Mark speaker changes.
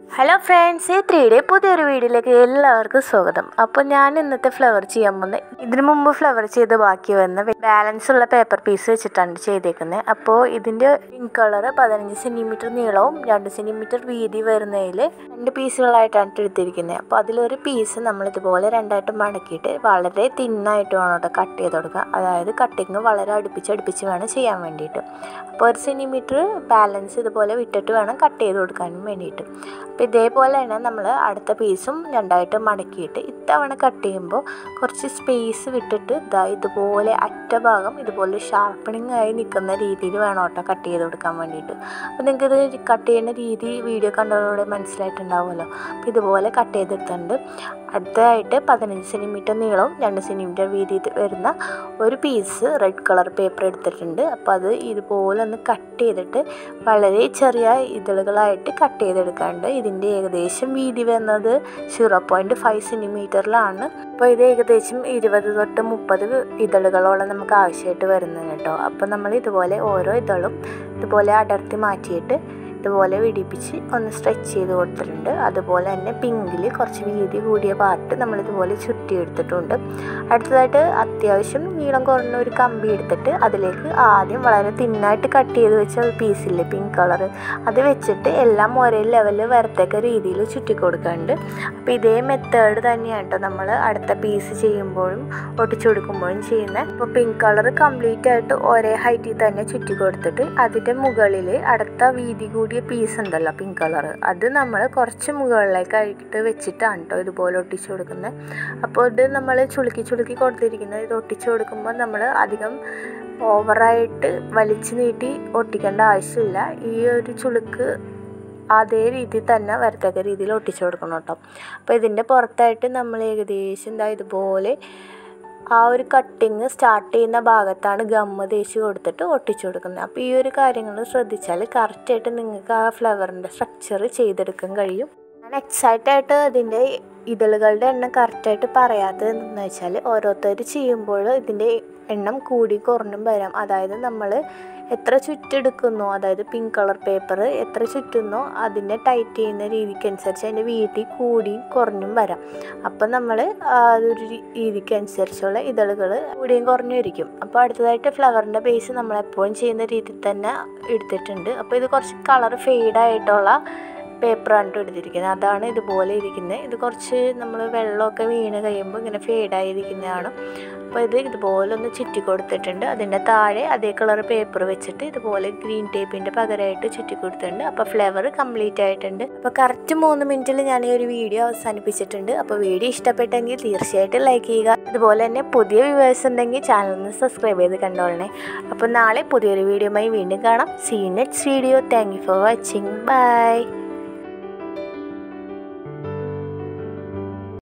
Speaker 1: hello friends ഈ three day പുതിയൊരു വീഡിയോയിലേക്ക് എല്ലാവർക്കും സ്വാഗതം അപ്പോൾ ഞാൻ ഇന്നത്തെ ഫ്ലവർ ചെയ്യാൻ പോകുന്നത് ഇതിനു മുമ്പ് ഫ്ലവർ ചെയ്ത് ബാക്കി വന്ന ബാലൻസ് ഉള്ള പേപ്പർ പീസ് വെച്ചിട്ടാണ് ചെയ്തേക്കുന്നത് അപ്പോൾ ഇതിൻ്റെ പിങ്ക് കളർ പതിനഞ്ച് സെൻറ്റിമീറ്റർ നീളവും രണ്ട് സെൻറ്റിമീറ്റർ വീതി വരുന്നതിൽ രണ്ട് പീസുകളായിട്ടാണ് എടുത്തിരിക്കുന്നത് അപ്പോൾ അതിലൊരു പീസ് നമ്മൾ ഇതുപോലെ രണ്ടായിട്ട് മടക്കിയിട്ട് വളരെ തിന്നായിട്ട് വേണം കേട്ടോ കട്ട് ചെയ്ത് കൊടുക്കുക അതായത് കട്ടിങ് വളരെ അടുപ്പിച്ച് അടുപ്പിച്ച് വേണം ചെയ്യാൻ വേണ്ടിയിട്ട് അപ്പോൾ ഒരു സെൻറ്റിമീറ്റർ ബാലൻസ് ഇതുപോലെ വിട്ടിട്ട് വേണം കട്ട് ചെയ്ത് കൊടുക്കാനും വേണ്ടിയിട്ട് അപ്പോൾ ഇതേപോലെ തന്നെ നമ്മൾ അടുത്ത പീസും രണ്ടായിട്ട് മടക്കിയിട്ട് ഇത്തവണ കട്ട് ചെയ്യുമ്പോൾ കുറച്ച് സ്പേസ് വിട്ടിട്ട് ഇതാ ഇതുപോലെ അറ്റ ഭാഗം ഇതുപോലെ ഷാർപ്പണിങ് ആയി നിൽക്കുന്ന രീതിയിൽ വേണം കേട്ടോ കട്ട് ചെയ്ത് കൊടുക്കാൻ വേണ്ടിയിട്ട് അപ്പോൾ നിങ്ങൾക്ക് ഇത് കട്ട് ചെയ്യുന്ന രീതി വീഡിയോ കണ്ടതോടെ മനസ്സിലായിട്ടുണ്ടാവുമല്ലോ അപ്പോൾ ഇതുപോലെ കട്ട് ചെയ്തെടുത്തിട്ടുണ്ട് അടുത്തതായിട്ട് പതിനഞ്ച് സെൻറ്റിമീറ്റർ നീളവും രണ്ട് സെൻറ്റിമീറ്റർ വീതി വരുന്ന ഒരു പീസ് റെഡ് കളർ പേപ്പർ എടുത്തിട്ടുണ്ട് അപ്പോൾ അത് ഇതുപോലെ ഒന്ന് കട്ട് ചെയ്തിട്ട് വളരെ ചെറിയ ഇതളുകളായിട്ട് കട്ട് ചെയ്തെടുക്കാണ്ട് ഇതിൻ്റെ ഏകദേശം വീതി വരുന്നത് സീറോ പോയിൻറ്റ് ഫൈവ് സെൻറ്റിമീറ്ററിലാണ് അപ്പോൾ ഇത് ഏകദേശം ഇരുപത് തൊട്ട് മുപ്പത് ഇതളുകളോളം നമുക്ക് ആവശ്യമായിട്ട് വരുന്നത് കേട്ടോ അപ്പോൾ നമ്മൾ ഇതുപോലെ ഓരോ ഇതളും ഇതുപോലെ അടർത്തി മാറ്റിയിട്ട് ഇതുപോലെ വിടിപ്പിച്ച് ഒന്ന് സ്ട്രെച്ച് ചെയ്ത് കൊടുത്തിട്ടുണ്ട് അതുപോലെ തന്നെ പിങ്കിൽ കുറച്ച് വീതി കൂടിയ പാർട്ട് നമ്മളിതുപോലെ ചുറ്റിയെടുത്തിട്ടുണ്ട് അടുത്തതായിട്ട് അത്യാവശ്യം നീളം കുറഞ്ഞ ഒരു കമ്പി എടുത്തിട്ട് അതിലേക്ക് ആദ്യം വളരെ തിന്നായിട്ട് കട്ട് ചെയ്ത് വെച്ച ഒരു പീസില്ലേ പിങ്ക് കളർ അത് വെച്ചിട്ട് എല്ലാം ഒരേ ലെവലിൽ വരത്തക്ക രീതിയിൽ ചുറ്റി കൊടുക്കാറുണ്ട് അപ്പോൾ ഇതേ മെത്തേഡ് തന്നെയാണ് കേട്ടോ നമ്മൾ അടുത്ത പീസ് ചെയ്യുമ്പോഴും ഒട്ടിച്ചു കൊടുക്കുമ്പോഴും ചെയ്യുന്നത് അപ്പോൾ പിങ്ക് കളർ കംപ്ലീറ്റ് ആയിട്ട് ഒരേ ഹൈറ്റിൽ തന്നെ ചുറ്റി കൊടുത്തിട്ട് അതിൻ്റെ മുകളിൽ അടുത്ത വീതി കൂടിയ പീസ് ഉണ്ടല്ലോ പിങ്ക് കളർ അത് നമ്മൾ കുറച്ച് മുകളിലേക്കായിട്ട് വെച്ചിട്ടാണ് കേട്ടോ ഇതുപോലെ ഒട്ടിച്ചു കൊടുക്കുന്നത് അപ്പോൾ ഇത് നമ്മൾ ചുളുക്കി ചുളുക്കി കൊടുത്തിരിക്കുന്നത് ഇത് ഒട്ടിച്ചു കൊടുക്കുമ്പോൾ നമ്മൾ അധികം ഓവറായിട്ട് വലിച്ചു നീട്ടി ഒട്ടിക്കേണ്ട ആവശ്യമില്ല ഈ ഒരു ചുളുക്ക് അതേ രീതിയിൽ തന്നെ വരത്തക്ക രീതിയിൽ ഒട്ടിച്ചു കൊടുക്കണം കേട്ടോ അപ്പോൾ ഇതിൻ്റെ പുറത്തായിട്ട് നമ്മൾ ഏകദേശം എന്താ ഇതുപോലെ ആ ഒരു കട്ടിങ് സ്റ്റാർട്ട് ചെയ്യുന്ന ഭാഗത്താണ് ഗമ്മ തേച്ച് കൊടുത്തിട്ട് ഒട്ടിച്ചു കൊടുക്കുന്നത് അപ്പോൾ ഈ ഒരു കാര്യങ്ങൾ ശ്രദ്ധിച്ചാൽ കറക്റ്റായിട്ട് നിങ്ങൾക്ക് ആ ഫ്ലവറിൻ്റെ സ്ട്രക്ചർ ചെയ്തെടുക്കാൻ കഴിയും ഞാൻ എക്സൈറ്റ് ആയിട്ട് അതിൻ്റെ ഇതളുകളുടെ എണ്ണം കറക്റ്റായിട്ട് പറയാത്തത് എന്താണെന്ന് വെച്ചാൽ ഓരോരുത്തർ ചെയ്യുമ്പോൾ ഇതിൻ്റെ എണ്ണം കൂടി കുറഞ്ഞും വരാം അതായത് നമ്മൾ എത്ര ചുറ്റെടുക്കുന്നോ അതായത് പിങ്ക് കളർ പേപ്പർ എത്ര ചുറ്റുന്നോ അതിനെ ടൈറ്റ് ചെയ്യുന്ന രീതിക്കനുസരിച്ച് അതിൻ്റെ വീതി കൂടിയും കുറഞ്ഞും വരാം അപ്പം നമ്മൾ അതൊരു രീതിക്കനുസരിച്ചുള്ള ഇതളുകൾ കൂടിയും കുറഞ്ഞിരിക്കും അപ്പോൾ അടുത്തതായിട്ട് ഫ്ലവറിൻ്റെ ബേസ് നമ്മൾ എപ്പോഴും ചെയ്യുന്ന രീതിയിൽ തന്നെ എടുത്തിട്ടുണ്ട് അപ്പോൾ ഇത് കുറച്ച് കളർ ഫെയ്ഡായിട്ടുള്ള പേപ്പറാണ് എടുത്തിരിക്കുന്നത് അതാണ് ഇതുപോലെ ഇരിക്കുന്നത് ഇത് കുറച്ച് നമ്മൾ വെള്ളമൊക്കെ വീണ് കഴിയുമ്പോൾ ഇങ്ങനെ ഫെയ്ഡായിരിക്കുന്നതാണ് അപ്പോൾ ഇത് ഇതുപോലെ ഒന്ന് ചുറ്റി കൊടുത്തിട്ടുണ്ട് അതിൻ്റെ താഴെ അതേ കളർ പേപ്പർ വെച്ചിട്ട് ഇതുപോലെ ഗ്രീൻ ടേപ്പിൻ്റെ പകരമായിട്ട് ചുറ്റി കൊടുത്തിട്ടുണ്ട് അപ്പോൾ ഫ്ലേവർ കംപ്ലീറ്റ് ആയിട്ടുണ്ട് അപ്പോൾ കറക്റ്റ് മൂന്ന് മിനിറ്റിൽ ഞാൻ ഈ ഒരു വീഡിയോ അവസാനിപ്പിച്ചിട്ടുണ്ട് അപ്പോൾ വീഡിയോ ഇഷ്ടപ്പെട്ടെങ്കിൽ തീർച്ചയായിട്ടും ലൈക്ക് ചെയ്യുക അതുപോലെ തന്നെ പുതിയ വ്യൂവേഴ്സ് ഉണ്ടെങ്കിൽ ചാനൽ ഒന്ന് സബ്സ്ക്രൈബ് ചെയ്ത് കണ്ടോളണേ അപ്പോൾ നാളെ പുതിയൊരു വീഡിയോയുമായി വീണ്ടും കാണാം see next video thank you for watching by